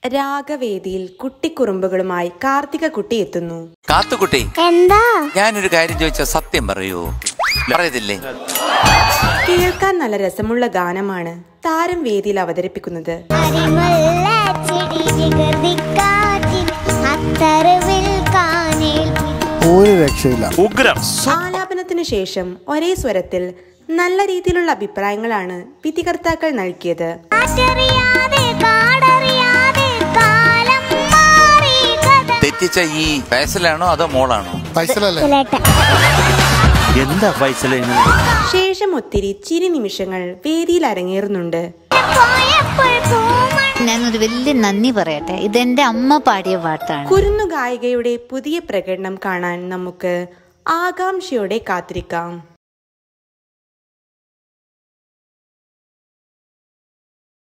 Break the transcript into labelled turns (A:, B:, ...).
A: രാഗവേദിയിൽ കുട്ടിക്കുറുമ്പുകളുമായി കാർത്തിക കുട്ടി എത്തുന്നു
B: കാത്തുകുട്ടി
C: എന്താ
B: ഞാനൊരു കാര്യം ചോദിച്ചാൽ സത്യം പറയൂ പറയത്തില്ലേ
A: കേൾക്കാൻ നല്ല രസമുള്ള ഗാനമാണ് താരം വേദിയിൽ അവതരിപ്പിക്കുന്നത്
C: അരിമുല്ല ചെടി വികൃതിക്കാറ്റിൽ അത്തറിവിൽ കാനേൽപ്പിച്ചു
D: ഒരു രക്ഷയില്ല
E: ഉഗ്രം
A: ആലാപനത്തിനു ശേഷം ഒരേ സ്വരത്തിൽ നല്ല രീതിയിലുള്ള അഭിപ്രായങ്ങളാണ് വിധികർത്താക്കൾ നൽകിയത്
C: കാറ്ററിയാതെ കാടറിയാതെ കാലം മാറി കഥ
B: തെറ്റിച്ച ഈ ഫൈസലാണോ അതോ മോളാണോ
D: പൈസലല്ലേ
C: ചിലേട്ടൻ.
E: എന്താ ഫൈസലേന്
A: ശേഷം ഒത്തിരി ചിരി നിമിഷങ്ങൾ വേദിയിൽ അരങ്ങേറുന്നുണ്ട്
C: പോയപ്പോൾ പൂമൺ
F: ഞാനൊരു വലിയ നന്ദി പറയട്ടെ ഇതെന്റെ അമ്മ പാടിയ പാട്ടാണ്
A: കുരുന്നു ഗായികയുടെ പുതിയ പ്രകടനം കാണാൻ നമുക്ക് ആകാംക്ഷയോടെ കാത്തിരിക്കാം